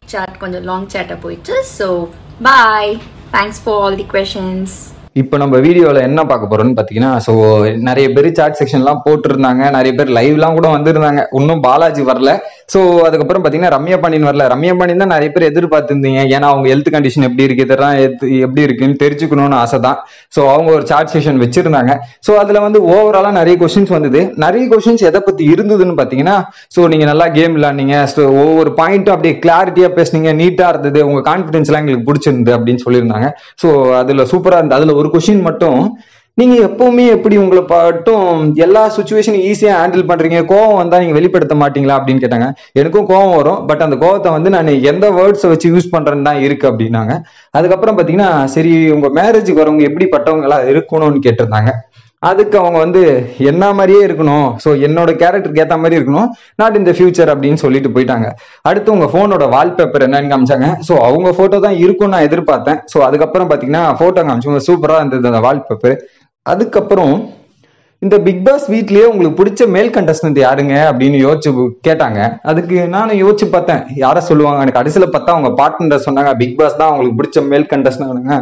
chat கொஞ்சம் long சேட்டாக போயிடுச்சு so bye thanks for all the questions இப்போ நம்ம வீடியோவில் என்ன பார்க்க போறோம்னு பார்த்தீங்கன்னா ஸோ நிறைய பேர் சாட் செக்ஷன்லாம் போட்டிருந்தாங்க நிறைய பேர் லைவ்லாம் கூட வந்திருந்தாங்க இன்னும் பாலாஜி வரல ஸோ அதுக்கப்புறம் பார்த்தீங்கன்னா ரம்யா பாண்டியன் வரல ரம்யா பாண்டியன் தான் நிறைய பேர் எதிர்பார்த்துருந்தீங்க ஏன்னா அவங்க ஹெல்த் கண்டிஷன் எப்படி இருக்கு இதெல்லாம் எது- எப்படி இருக்குன்னு தெரிஞ்சுக்கணும்னு ஆசை தான் ஸோ அவங்க ஒரு சாட் செஷன் வச்சிருந்தாங்க ஸோ அதில் வந்து ஓவராலாக நிறைய கொஷின்ஸ் வந்தது நிறைய கொஷின்ஸ் எதை பற்றி இருந்ததுன்னு பார்த்தீங்கன்னா ஸோ நீங்கள் நல்லா கேம் விளாண்டீங்க ஸோ ஒவ்வொரு பாயிண்ட்டும் அப்படியே கிளாரிட்டியாக பேசுனீங்க நீட்டாக இருந்தது உங்கள் கான்ஃபிடன்ஸ்லாம் எங்களுக்கு பிடிச்சிருந்தது அப்படின்னு சொல்லியிருந்தாங்க ஸோ அதில் சூப்பராக இருந்தது அதில் ஒரு கொஷின் மட்டும் நீங்க எப்பவுமே எப்படி உங்களை பாட்டும் எல்லா சுச்சுவேஷனும் ஈஸியா ஹேண்டில் பண்றீங்க கோவம் வந்தா நீங்க வெளிப்படுத்த மாட்டீங்களா அப்படின்னு கேட்டாங்க எனக்கும் கோவம் வரும் பட் அந்த கோவத்தை வந்து நான் எந்த வேர்ட்ஸை வச்சு யூஸ் பண்றேன்னு தான் இருக்கு அப்படின்னாங்க அதுக்கப்புறம் பாத்தீங்கன்னா சரி உங்க மேரேஜுக்கு வரவங்க எப்படிப்பட்டவங்களா இருக்கணும்னு கேட்டிருந்தாங்க அதுக்கு அவங்க வந்து என்ன மாதிரியே இருக்கணும் ஸோ என்னோட கேரக்டருக்கு ஏற்ற மாதிரி இருக்கணும் நாட் இந்த ஃபியூச்சர் அப்படின்னு சொல்லிட்டு போயிட்டாங்க அடுத்து உங்க ஃபோனோட வால்பேப்பர் என்னன்னு காமிச்சாங்க ஸோ அவங்க ஃபோட்டோ தான் இருக்கும்னு நான் எதிர்பார்த்தேன் ஸோ அதுக்கப்புறம் பார்த்தீங்கன்னா ஃபோட்டோ காமிச்சவங்க சூப்பராக இருந்தது அந்த வால்பேப்பர் அதுக்கப்புறம் இந்த பிக் பாஸ் வீட்லயே உங்களுக்கு பிடிச்ச மேல் கண்டஸ்டன்ட் யாருங்க அப்படின்னு யோசிச்சு கேட்டாங்க அதுக்கு நானும் யோசிச்சு பார்த்தேன் யார சொல்லுவாங்க எனக்கு கடைசியில பார்த்தா அவங்க பார்ட்னர் சொன்னாங்க பிக் பாஸ் தான் அவங்களுக்கு பிடிச்ச மேல் கண்டஸ்டன்ட்ங்க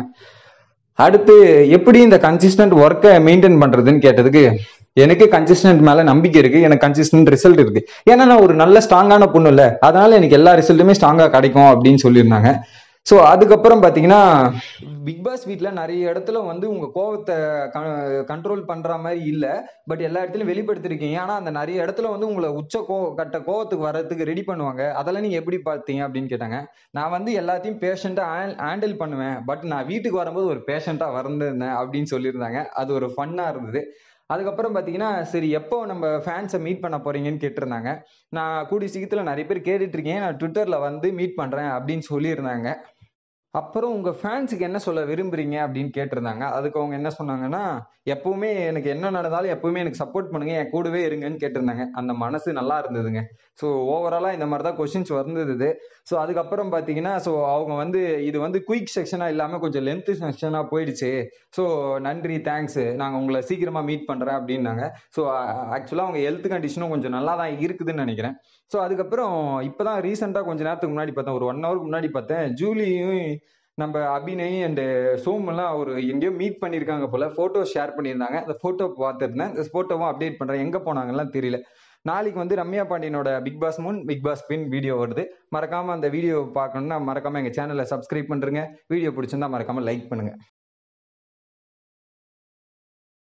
அடுத்து எப்படி இந்த கன்சிஸ்டன்ட் ஒர்க்கை மெயின்டைன் பண்றதுன்னு கேட்டதுக்கு எனக்கு கன்சிஸ்டன்ட் மேல நம்பிக்கை இருக்கு எனக்கு கன்சிஸ்டன்ட் ரிசல்ட் இருக்கு ஏன்னா நான் ஒரு நல்ல ஸ்ட்ராங்கான பொண்ணு இல்ல அதனால எனக்கு எல்லா ரிசல்ட்டுமே ஸ்ட்ராங்கா கிடைக்கும் அப்படின்னு சொல்லியிருந்தாங்க ஸோ அதுக்கப்புறம் பார்த்தீங்கன்னா பிக் பாஸ் வீட்டில் நிறைய இடத்துல வந்து உங்கள் கோவத்தை கண்ட்ரோல் பண்ணுற மாதிரி இல்லை பட் எல்லா இடத்துலையும் வெளிப்படுத்திருக்கீங்க ஆனால் அந்த நிறைய இடத்துல வந்து உங்களை உச்ச கோ கட்ட கோவத்துக்கு வர்றதுக்கு ரெடி பண்ணுவாங்க அதெல்லாம் நீங்கள் எப்படி பார்த்தீங்க அப்படின்னு கேட்டாங்க நான் வந்து எல்லாத்தையும் பேஷண்ட்டாக ஹேண்டில் பண்ணுவேன் பட் நான் வீட்டுக்கு வரும்போது ஒரு பேஷண்ட்டாக வந்திருந்தேன் அப்படின்னு சொல்லியிருந்தாங்க அது ஒரு ஃபன்னாக இருந்தது அதுக்கப்புறம் பார்த்தீங்கன்னா சரி எப்போ நம்ம ஃபேன்ஸை மீட் பண்ண போறீங்கன்னு கேட்டிருந்தாங்க நான் கூடி சீக்கிரத்தில் நிறைய பேர் கேட்டுட்டு இருக்கேன் நான் ட்விட்டரில் வந்து மீட் பண்ணுறேன் அப்படின்னு சொல்லியிருந்தாங்க அப்புறம் உங்க ஃபேன்ஸுக்கு என்ன சொல்ல விரும்புறீங்க அப்படின்னு கேட்டிருந்தாங்க அதுக்கு அவங்க என்ன சொன்னாங்கன்னா எப்பவுமே எனக்கு என்ன நடந்தாலும் எப்பவுமே எனக்கு சப்போர்ட் பண்ணுங்க என் கூடவே இருங்கன்னு கேட்டிருந்தாங்க அந்த மனசு நல்லா இருந்ததுங்க ஸோ ஓவராலாக இந்த மாதிரி தான் கொஷின்ஸ் வந்தது ஸோ அதுக்கப்புறம் பார்த்தீங்கன்னா ஸோ அவங்க வந்து இது வந்து குயிக் செக்ஷனாக இல்லாமல் கொஞ்சம் லென்த் செக்ஷனாக போயிடுச்சு ஸோ நன்றி தேங்க்ஸ் நாங்கள் உங்களை சீக்கிரமாக மீட் பண்ணுறேன் அப்படின்னாங்க ஸோ ஆக்சுவலாக அவங்க ஹெல்த் கண்டிஷனும் கொஞ்சம் நல்லா தான் இருக்குதுன்னு நினைக்கிறேன் ஸோ அதுக்கப்புறம் இப்போ தான் ரீசெண்டாக கொஞ்ச நேரத்துக்கு முன்னாடி பார்த்தேன் ஒரு ஒன் ஹவருக்கு முன்னாடி பார்த்தேன் ஜூலியும் நம்ம அபிநய் அண்டு சோமெல்லாம் ஒரு எங்கேயோ மீட் பண்ணியிருக்காங்க போல ஃபோட்டோ ஷேர் பண்ணியிருந்தாங்க அந்த ஃபோட்டோ பார்த்துருந்தேன் அந்த ஃபோட்டோவும் அப்டேட் பண்ணுறேன் எங்கே போனாங்கலாம் தெரியல நாளைக்கு வந்து ரம்யா பாண்டியனோட பிக் பாஸ் முன் பிக் பாஸ் பின் வீடியோ வருது மறக்காம அந்த வீடியோ பார்க்கணும்னா மறக்காம எங்க சேனலை சப்ஸ்கிரைப் பண்ணுங்க வீடியோ பிடிச்சிருந்தா மறக்காம லைக் பண்ணுங்க